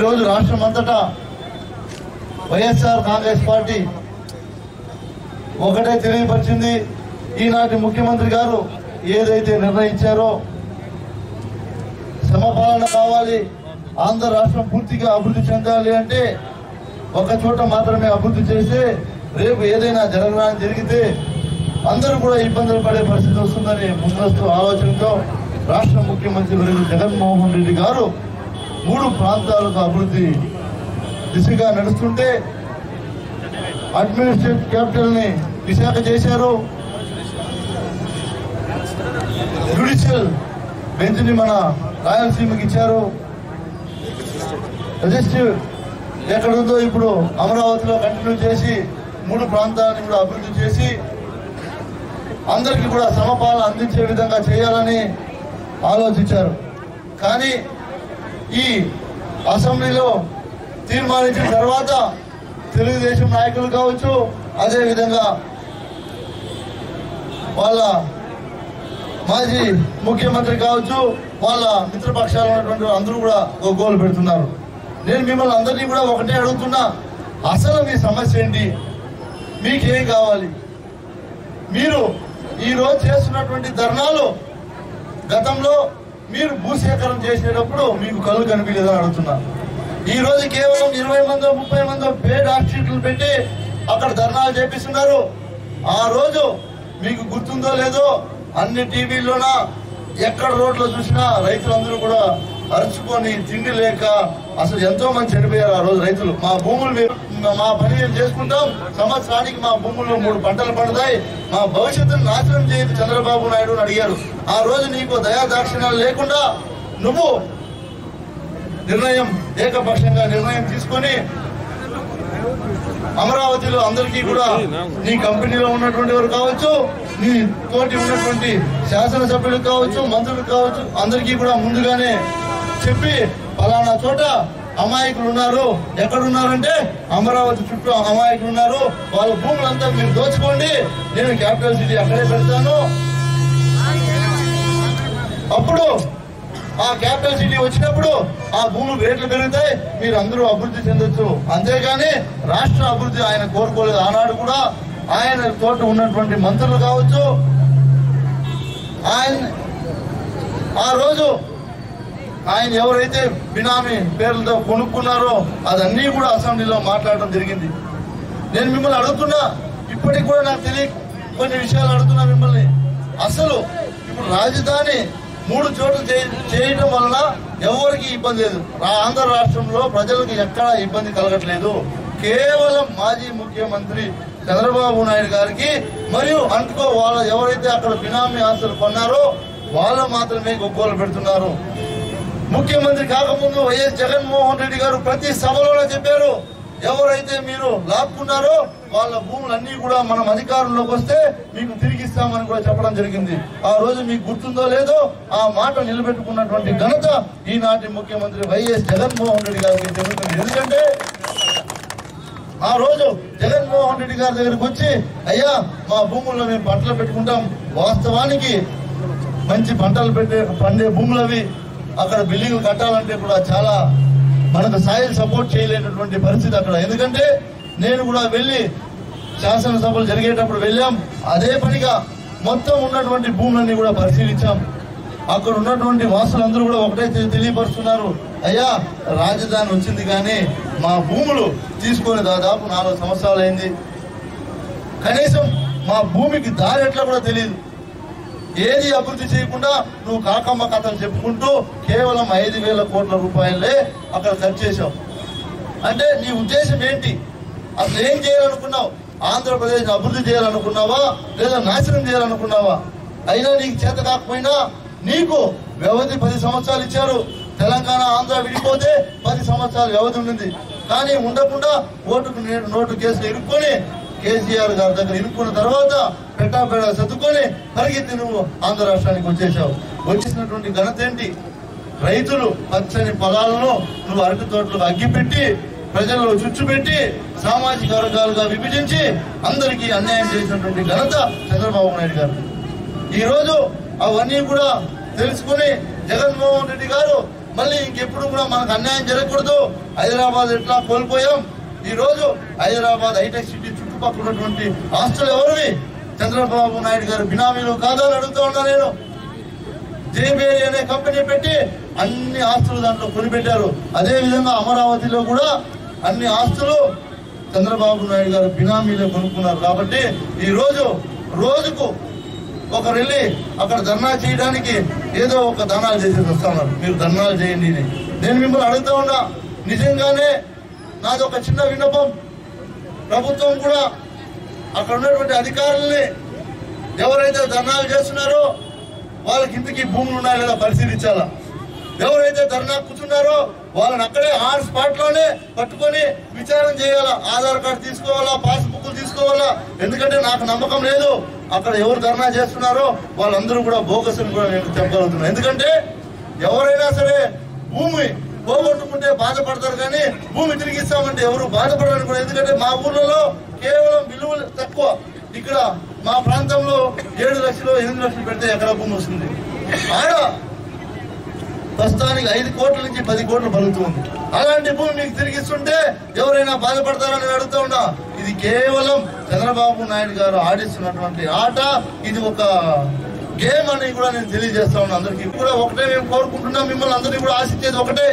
ఈరోజు రాష్ట్రం అంతటా వైఎస్ఆర్ కాంగ్రెస్ పార్టీ ఒకటే తెలియపరిచింది ఈనాటి ముఖ్యమంత్రి గారు ఏదైతే నిర్ణయించారో సమపాలన కావాలి ఆంధ్ర రాష్ట్రం పూర్తిగా అభివృద్ధి చెందాలి అంటే ఒక చోట మాత్రమే అభివృద్ధి చేస్తే రేపు ఏదైనా జరగడానికి జరిగితే అందరూ కూడా ఇబ్బందులు పడే పరిస్థితి వస్తుందని ముందస్తు ఆలోచనతో రాష్ట్ర ముఖ్యమంత్రి వర్యులు జగన్మోహన్ రెడ్డి గారు మూడు ప్రాంతాలకు అభివృద్ధి దిశగా నడుస్తుంటే అడ్మినిస్ట్రేటివ్ క్యాపిటల్ ని విశాఖ చేశారు జుడిషియల్ బెంచ్ ని మన రాయలసీమకి ఇచ్చారు రిజిస్టర్ ఎక్కడుందో ఇప్పుడు అమరావతిలో కంటిన్యూ చేసి మూడు ప్రాంతాలను కూడా అభివృద్ధి చేసి అందరికీ కూడా సమపాలన అందించే విధంగా చేయాలని ఆలోచించారు కానీ ఈ అసెంబ్లీలో తీర్మానించిన తర్వాత తెలుగుదేశం నాయకులు కావచ్చు అదే విధంగా వాళ్ళ మాజీ ముఖ్యమంత్రి కావచ్చు వాళ్ళ మిత్రపక్షాలు ఉన్నటువంటి అందరూ కూడా ఒక గోలు పెడుతున్నారు నేను మిమ్మల్ని అందరినీ కూడా ఒకటే అడుగుతున్నా అసలు మీ సమస్య ఏంటి మీకేం కావాలి మీరు ఈ రోజు చేస్తున్నటువంటి ధర్నాలు గతంలో మీరు భూసేకరణ చేసేటప్పుడు మీకు కళ్ళు కనిపించలేదని అడుగుతున్నా ఈ రోజు కేవలం ఇరవై మందో ముప్పై మందో పేడ్ ఆర్టిస్టులు పెట్టి అక్కడ ధర్నాలు చేపిస్తున్నారు ఆ రోజు మీకు గుర్తుందో లేదో అన్ని టీవీల్లోన ఎక్కడ రోడ్లో చూసినా రైతులందరూ కూడా అరుచుకొని తిండి లేక అసలు ఎంతో మంది చనిపోయారు ఆ రోజు రైతులు మా భూములు మేము మా పని మేము చేసుకుంటాం సంవత్సరానికి మా భూముల్లో మూడు పంటలు పండుతాయి మా భవిష్యత్తును నాశనం చేయదు చంద్రబాబు నాయుడు అని అడిగారు ఆ రోజు నీకు దయా దాక్షిణ్యాలు లేకుండా నువ్వు నిర్ణయం ఏకపక్షంగా నిర్ణయం తీసుకొని అమరావతిలో అందరికీ కూడా నీ కంపెనీలో ఉన్నటువంటి వారు కావచ్చు నీ తోటి ఉన్నటువంటి శాసనసభ్యులు కావచ్చు మంత్రులు కావచ్చు అందరికీ కూడా ముందుగానే చెప్పి ఫలానా చోట అమాయకులు ఉన్నారు ఎక్కడున్నారంటే అమరావతి చుట్టూ అమాయకులు ఉన్నారు వాళ్ళ భూములంతా మీరు దోచుకోండి నేను క్యాపిటల్ సిటీ అక్కడే పెడతాను అప్పుడు ఆ క్యాపిటల్ సిటీ వచ్చినప్పుడు ఆ భూములు రేట్లు పెరుగుతాయి మీరు అందరూ అభివృద్ధి చెందొచ్చు అంతేగాని రాష్ట్ర అభివృద్ధి ఆయన కోరుకోలేదు ఆనాడు కూడా ఆయన తోట ఉన్నటువంటి మంత్రులు కావచ్చు ఆయన ఆ రోజు ఆయన ఎవరైతే బినామీ పేర్లతో కొనుక్కున్నారో అదన్నీ కూడా అసెంబ్లీలో మాట్లాడడం జరిగింది నేను మిమ్మల్ని అడుగుతున్నా ఇప్పటికి కూడా నాకు తెలియ కొన్ని విషయాలు అడుగుతున్నా మిమ్మల్ని అసలు ఇప్పుడు రాజధాని మూడు చోట్ల చే- చేయడం వలన ఎవరికి ఇబ్బంది లేదు రా- ఆంధ్ర రాష్ట్రంలో ప్రజలకు ఎక్కడా ఇబ్బంది కలగట్లేదు కేవలం మాజీ ముఖ్యమంత్రి చంద్రబాబు నాయుడు గారికి మరియు అంటుకో వాళ్ళ ఎవరైతే అక్కడ బినామీ ఆస్తులు కొన్నారో వాళ్ళు మాత్రమే గొప్పలు పెడుతున్నారు ముఖ్యమంత్రి కాకముందు వైఎస్ జగన్మోహన్ రెడ్డి గారు ప్రతి సభలోనే చెప్పారు ఎవరైతే మీరు లాక్కున్నారో వాళ్ళ భూములన్నీ కూడా మనం అధికారంలోకి వస్తే మీకు తిరిగి ఇస్తామని కూడా చెప్పడం జరిగింది ఆ రోజు మీకు గుర్తుందో లేదో ఆ మాట నిలబెట్టుకున్నటువంటి ఘనత ఈనాటి ముఖ్యమంత్రి వైఎస్ జగన్మోహన్ రెడ్డి గారికి జరుగుతుంది ఎందుకంటే ఆ రోజు జగన్మోహన్ రెడ్డి గారి దగ్గరికి వచ్చి అయ్యా మా భూముల్లో మేము పంటలు పెట్టుకుంటాం వాస్తవానికి మంచి పంటలు పెట్టే పండే భూములు అవి అక్కడ బిల్డింగ్ కట్టాలంటే కూడా చాలా మనకు సాయిల్ సపోర్ట్ చేయలేనటువంటి పరిస్థితి అక్కడ ఎందుకంటే నేను కూడా వెళ్ళి శాసనసభలు జరిగేటప్పుడు వెళ్ళాం అదే పనిగా మొత్తం ఉన్నటువంటి భూములన్నీ కూడా పరిశీలించాం అక్కడ ఉన్నటువంటి వాసులందరూ కూడా ఒకటే తె- తెలియపరుస్తున్నారు అయ్యా రాజధాని వచ్చింది కానీ మా భూములు తీసుకొని దాదాపు నాలుగు సంవత్సరాలు అయింది కనీసం మా భూమికి దారి ఎట్లా కూడా తెలియదు ఏది అభివృద్ధి చేయకుండా నువ్వు కాకమ్మ కథలు చెప్పుకుంటూ కేవలం ఐదు వేల కోట్ల రూపాయలే అక్కడ ఖర్చు చేశావు అంటే నీ ఉద్దేశం ఏంటి అసలు ఏం చేయాలనుకున్నావు ఆంధ్రప్రదేశ్ అభివృద్ధి చేయాలనుకున్నావా లేదా నాశనం చేయాలనుకున్నావా అయినా నీకు చేత కాకపోయినా నీకు వ్యవధి పది సంవత్సరాలు ఇచ్చారు తెలంగాణ ఆంధ్ర విడిపోతే పది సంవత్సరాలు వ్యవధి ఉండింది కానీ ఉండకుండా ఓటుకు నే- నోటు కేసులు ఇరుక్కొని కేసీఆర్ గారి దగ్గర ఇరుక్కున్న తర్వాత పెట్టాపేడ సర్దుకొని పరిగెత్తి నువ్వు ఆంధ్ర రాష్ట్రానికి వచ్చేసావు వచ్చేసినటువంటి ఘనత ఏంటి రైతులు పచ్చని పొలాలను నువ్వు అరటి తోటలకు అగ్గిపెట్టి ప్రజల్లో చుచ్చుపెట్టి సామాజిక వర్గాలుగా విభజించి అందరికీ అన్యాయం చేసినటువంటి ఘనత చంద్రబాబు నాయుడు గారు ఈ రోజు అవన్నీ కూడా తెలుసుకుని జగన్మోహన్ రెడ్డి గారు మళ్ళీ ఇంకెప్పుడు కూడా మనకు అన్యాయం జరగకూడదు హైదరాబాద్ ఎట్లా కోల్పోయాం ఈ రోజు హైదరాబాద్ హైటెక్ సిటీ చుట్టుపక్కల ఉన్నటువంటి ఆస్తులు ఎవరివి చంద్రబాబు నాయుడు గారు బినామీలు కాదా అని అడుగుతూ ఉన్నా నేను జేబేరి అనే కంపెనీ పెట్టి అన్ని ఆస్తులు దాంట్లో కొనిపెట్టారు అదే విధంగా అమరావతిలో కూడా అన్ని ఆస్తులు చంద్రబాబు నాయుడు గారు బినామీలే కొనుక్కున్నారు కాబట్టి ఈ రోజు రోజుకు ఒకరు వెళ్ళి అక్కడ ధర్నా చేయడానికి ఏదో ఒక దానాలు చేసేసి వస్తున్నారు మీరు ధర్నాలు చేయండి అని. నేను మిమ్మల్ని అడుగుతా ఉన్నా నిజంగానే నాది ఒక చిన్న విన్నపం ప్రభుత్వం కూడా అక్కడ ఉన్నటువంటి అధికారుల్ని ఎవరైతే ధర్నాలు చేస్తున్నారో వాళ్ళకి ఇంటికి భూములు ఉన్నాయో లేదా పరిశీలించాలా ఎవరైతే ధర్నా కూర్చున్నారో వాళ్ళని అక్కడే ఆన్ స్పాట్ లోనే పట్టుకొని విచారణ చేయాలా ఆధార్ కార్డు తీసుకోవాలా పాస్ బుక్లు తీసుకోవాలా ఎందుకంటే నాకు నమ్మకం లేదు అక్కడ ఎవరు ధర్నా చేస్తున్నారో వాళ్ళందరూ కూడా బోగస్ అని కూడా నేను చెప్పగలుగుతున్నాను ఎందుకంటే ఎవరైనా సరే భూమి పోగొట్టుకుంటే బాధపడతారు కానీ భూమి తిరిగి ఇస్తామంటే ఎవరు బాధపడరు కూడా ఎందుకంటే మా ఊర్లలో కేవలం విలువలు తక్కువ ఇక్కడ మా ప్రాంతంలో ఏడు లక్షలు ఎనిమిది లక్షలు పెడితే ఎకరా భూమి వస్తుంది ఆడ ప్రస్తుతానికి ఐదు కోట్ల నుంచి పది కోట్లు పలుకుతుంది అలాంటి భూమి మీకు తిరిగిస్తుంటే ఎవరైనా బాధపడతారని నేను అడుగుతా ఉన్నా ఇది కేవలం చంద్రబాబు నాయుడు గారు ఆడిస్తున్నటువంటి ఆట ఇది ఒక గేమ్ అని కూడా నేను తెలియజేస్తా ఉన్నా అందరికీ కూడా ఒకటే మేము కోరుకుంటున్నాం మిమ్మల్ని అందరినీ కూడా ఆశించేది ఒకటే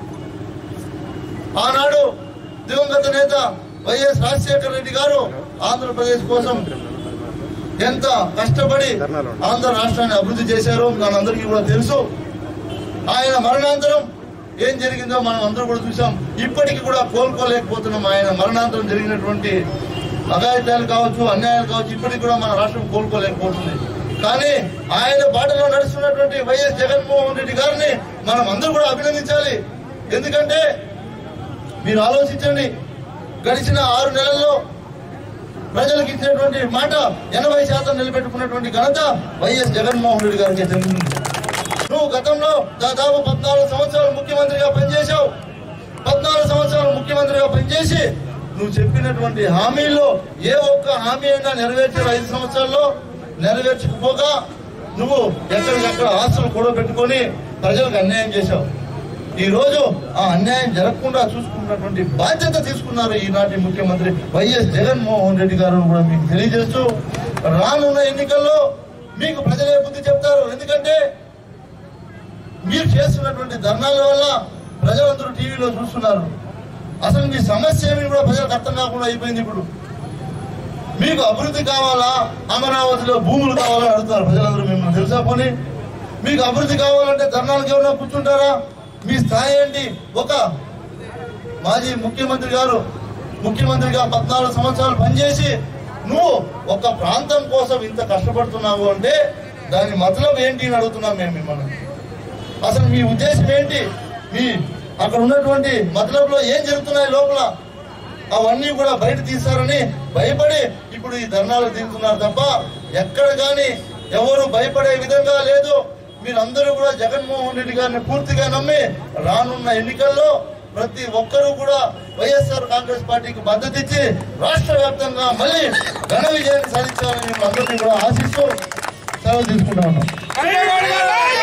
ఆనాడు దివంగత నేత వైఎస్ రాజశేఖర రెడ్డి గారు ఆంధ్రప్రదేశ్ కోసం ఎంత కష్టపడి ఆంధ్ర రాష్ట్రాన్ని అభివృద్ధి చేశారో మనందరికీ కూడా తెలుసు ఆయన మరణాంతరం ఏం జరిగిందో మనం అందరూ కూడా చూసాం ఇప్పటికీ కూడా కోలుకోలేకపోతున్నాం ఆయన మరణాంతరం జరిగినటువంటి అఘాయిత్యాలు కావచ్చు అన్యాయాలు కావచ్చు ఇప్పటికి కూడా మన రాష్ట్రం కోలుకోలేకపోతుంది కానీ ఆయన బాటలో నడుస్తున్నటువంటి వైఎస్ జగన్మోహన్ రెడ్డి గారిని మనం అందరూ కూడా అభినందించాలి ఎందుకంటే మీరు ఆలోచించండి గడిచిన ఆరు నెలల్లో ప్రజలకు ఇచ్చినటువంటి మాట ఎనభై శాతం నిలబెట్టుకున్నటువంటి ఘనత వైఎస్ జగన్మోహన్ రెడ్డి గారికి చెందింది నువ్వు గతంలో దాదాపు పద్నాలుగు సంవత్సరాలు ముఖ్యమంత్రిగా పనిచేశావు పద్నాలుగు సంవత్సరాలు ముఖ్యమంత్రిగా పనిచేసి నువ్వు చెప్పినటువంటి హామీల్లో ఏ ఒక్క హామీ అయినా నెరవేర్చారు ఐదు సంవత్సరాల్లో నెరవేర్చకపోగా నువ్వు ఎక్కడికక్కడ ఆస్తులు కూడా పెట్టుకొని ప్రజలకు అన్యాయం చేశావు ఈ రోజు ఆ అన్యాయం జరగకుండా చూసుకున్నటువంటి బాధ్యత తీసుకున్నారు ఈనాటి ముఖ్యమంత్రి వైఎస్ జగన్మోహన్ రెడ్డి గారు కూడా మీకు తెలియజేస్తూ రానున్న ఎన్నికల్లో మీకు ప్రజలే బుద్ధి చెప్తారు ఎందుకంటే మీరు చేస్తున్నటువంటి ధర్నాల వల్ల ప్రజలందరూ టీవీలో చూస్తున్నారు అసలు మీ సమస్య ఏమి కూడా ప్రజలకు అర్థం కాకుండా అయిపోయింది ఇప్పుడు మీకు అభివృద్ధి కావాలా అమరావతిలో భూములు కావాలని అడుగుతారు ప్రజలందరూ మిమ్మల్ని తెలుసా పోనీ మీకు అభివృద్ధి కావాలంటే ధర్నాలకు ఏమన్నా కూర్చుంటారా మీ స్థాయి ఏంటి ఒక మాజీ ముఖ్యమంత్రి గారు ముఖ్యమంత్రిగా పద్నాలుగు సంవత్సరాలు పనిచేసి నువ్వు ఒక ప్రాంతం కోసం ఇంత కష్టపడుతున్నావు అంటే దాని మతలం ఏంటి అని అడుగుతున్నాం మేము మిమ్మల్ని అసలు మీ ఉద్దేశం ఏంటి మీ అక్కడ ఉన్నటువంటి మతలబ్లో ఏం జరుగుతున్నాయి లోపల అవన్నీ కూడా బయట తీస్తారని భయపడి ఇప్పుడు ఈ ధర్నాలు దిగుతున్నారు తప్ప ఎక్కడ కానీ ఎవరు భయపడే విధంగా లేదు మీరందరూ కూడా జగన్మోహన్ రెడ్డి గారిని పూర్తిగా నమ్మి రానున్న ఎన్నికల్లో ప్రతి ఒక్కరూ కూడా వైఎస్ఆర్ కాంగ్రెస్ పార్టీకి మద్దతు ఇచ్చి రాష్ట్ర వ్యాప్తంగా మళ్ళీ ఘన విజయాన్ని సాధించాలని మేము అందరినీ కూడా ఆశిస్తూ సెలవు తీసుకుంటా ఉన్నాం అయ్యగారు